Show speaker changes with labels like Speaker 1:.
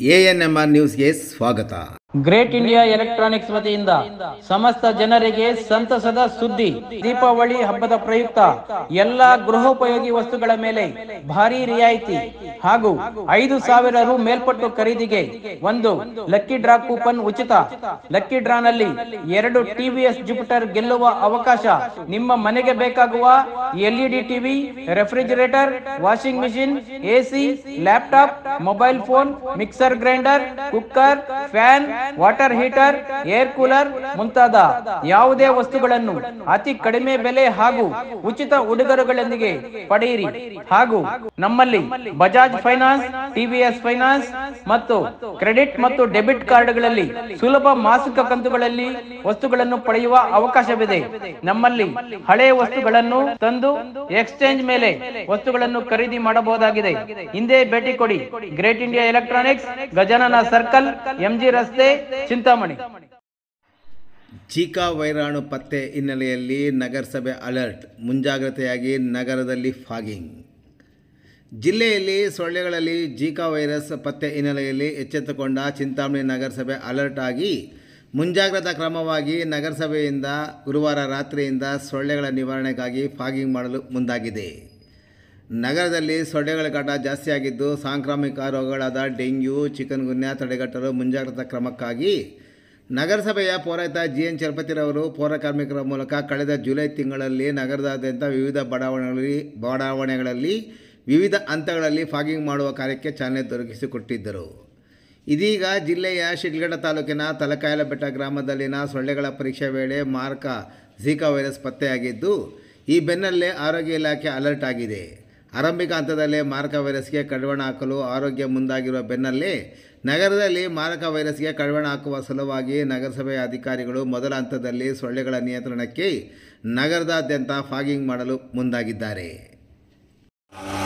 Speaker 1: ANMR ನ್ಯೂಸ್ಗೆ ಸ್ವಾಗತ
Speaker 2: great India electronics ವತಿಯಿಂದ ಸಮಸ್ತ ಜನರಿಗೆ ಸಂತಸದ ಸುದ್ದಿ ದೀಪಾವಳಿ ಹಬ್ಬದ ಪ್ರಯುಕ್ತ ಎಲ್ಲಾ ಗೃಹೋಪಯೋಗಿ ವಸ್ತುಗಳ ಮೇಲೆ ಭಾರಿ ರಿಯಾಯಿತಿ ಹಾಗೂ ಐದು ಸಾವಿರ ರು ಮೇಲ್ಪಟ್ಟು ಖರೀದಿಗೆ ಒಂದು ಲಕ್ಕಿ ಡ್ರಾ ಕೂಪನ್ ಉಚಿತ ಲಕ್ಕಿ ಡ್ರಾನಲ್ಲಿ ಎರಡು ಟಿವಿಎಸ್ ಜುಪಿಟರ್ ಗೆಲ್ಲುವ ಅವಕಾಶ ನಿಮ್ಮ ಮನೆಗೆ ಬೇಕಾಗುವ LED TV refrigerator washing machine AC laptop mobile phone mixer grinder cooker fan water heater air cooler ಮುಂತಾದ ಯಾವುದೇ ವಸ್ತುಗಳನ್ನು ಅತಿ ಕಡಿಮೆ ಬೆಲೆ ಹಾಗೂ ಉಚಿತ ಉಡುಗೊರೆಗಳೊಂದಿಗೆ ಪಡೆಯಿರಿ ಹಾಗೂ ನಮ್ಮಲ್ಲಿ ಬಜಾಜ್ ಫೈನಾನ್ಸ್ ಟಿವಿಎಸ್ ಫೈನಾನ್ಸ್ ಮತ್ತು ಕ್ರೆಡಿಟ್ ಮತ್ತು ಡೆಬಿಟ್ ಕಾರ್ಡ್ಗಳಲ್ಲಿ ಸುಲಭ ಮಾಸಿಕ ಕಂತುಗಳಲ್ಲಿ ವಸ್ತುಗಳನ್ನು ಪಡೆಯುವ ಅವಕಾಶವಿದೆ ನಮ್ಮಲ್ಲಿ ಹಳೆ ವಸ್ತುಗಳನ್ನು ತಂದು ಎಕ್ಸ್ಚೇಂಜ್ ಮೇಲೆ ವಸ್ತುಗಳನ್ನು ಖರೀದಿ ಮಾಡಬಹುದಾಗಿದೆ ಹಿಂದೆ ಭೇಟಿ ಕೊಡಿ Great India Electronics Gajanana circle MG ರಸ್ತೆ ಚಿಂತಾಮಣಿ
Speaker 1: ಜೀಕಾ ವೈರಾಣು ಪತ್ತೆ ಹಿನ್ನೆಲೆಯಲ್ಲಿ ನಗರಸಭೆ ಅಲರ್ಟ್ ಮುಂಜಾಗ್ರತೆಯಾಗಿ ನಗರದಲ್ಲಿ ಫಾಗಿಂಗ್ ಜಿಲ್ಲೆಯಲ್ಲಿ ಸೊಳ್ಳೆಗಳಲ್ಲಿ ಜೀಕಾ ವೈರಸ್ ಪತ್ತೆ ಹಿನ್ನೆಲೆಯಲ್ಲಿ ಎಚ್ಚೆತ್ತುಕೊಂಡ ಚಿಂತಾಮಣಿ ನಗರಸಭೆ ಅಲರ್ಟ್ ಆಗಿ ಮುಂಜಾಗ್ರತಾ ಕ್ರಮವಾಗಿ ನಗರಸಭೆಯಿಂದ ಗುರುವಾರ ರಾತ್ರಿಯಿಂದ ಸೊಳ್ಳೆಗಳ ನಿವಾರಣೆಗಾಗಿ ಫಾಗಿಂಗ್ ಮಾಡಲು ಮುಂದಾಗಿದೆ ನಗರದಲ್ಲಿ ಸೊಳ್ಳೆಗಳ ಕಾಟ ಜಾಸ್ತಿಯಾಗಿದ್ದು ಸಾಂಕ್ರಾಮಿಕ ರೋಗಗಳಾದ ಡೆಂಗ್ಯೂ ಚಿಕನ್ ಗುನ್ಯಾ ತಡೆಗಟ್ಟಲು ಮುಂಜಾಗ್ರತಾ ಕ್ರಮಕ್ಕಾಗಿ ನಗರಸಭೆಯ ಪೌರಾಯುಕ್ತ ಜಿ ಎನ್ ಚಲಪತಿರವರು ಪೌರ ಕಾರ್ಮಿಕರ ಮೂಲಕ ಕಳೆದ ಜುಲೈ ತಿಂಗಳಲ್ಲಿ ನಗರದಾದ್ಯಂತ ವಿವಿಧ ಬಡಾವಣೆಗಳಲ್ಲಿ ಬಡಾವಣೆಗಳಲ್ಲಿ ವಿವಿಧ ಹಂತಗಳಲ್ಲಿ ಫಾಗಿಂಗ್ ಮಾಡುವ ಕಾರ್ಯಕ್ಕೆ ಚಾಲನೆ ದೊರಕಿಸಿಕೊಟ್ಟಿದ್ದರು ಇದೀಗ ಜಿಲ್ಲೆಯ ಶಿಡ್ಲಘಟ್ಟ ತಾಲೂಕಿನ ತಲಕಾಯಲಬೆಟ್ಟ ಗ್ರಾಮದಲ್ಲಿನ ಸೊಳ್ಳೆಗಳ ಪರೀಕ್ಷೆ ವೇಳೆ ಮಾರಕ ಝೀಕಾ ವೈರಸ್ ಪತ್ತೆಯಾಗಿದ್ದು ಈ ಬೆನ್ನಲ್ಲೇ ಆರೋಗ್ಯ ಇಲಾಖೆ ಅಲರ್ಟ್ ಆಗಿದೆ ಆರಂಭಿಕ ಹಂತದಲ್ಲೇ ಮಾರಕ ವೈರಸ್ಗೆ ಕಡಿವಾಣ ಹಾಕಲು ಆರೋಗ್ಯ ಮುಂದಾಗಿರುವ ಬೆನ್ನಲ್ಲೇ ನಗರದಲ್ಲಿ ಮಾರಕ ವೈರಸ್ಗೆ ಕಡಿವಾಣ ಹಾಕುವ ಸಲುವಾಗಿ ನಗರಸಭೆಯ ಅಧಿಕಾರಿಗಳು ಮೊದಲ ಹಂತದಲ್ಲಿ ಸೊಳ್ಳೆಗಳ ನಿಯಂತ್ರಣಕ್ಕೆ ನಗರದಾದ್ಯಂತ ಫಾಗಿಂಗ್ ಮಾಡಲು ಮುಂದಾಗಿದ್ದಾರೆ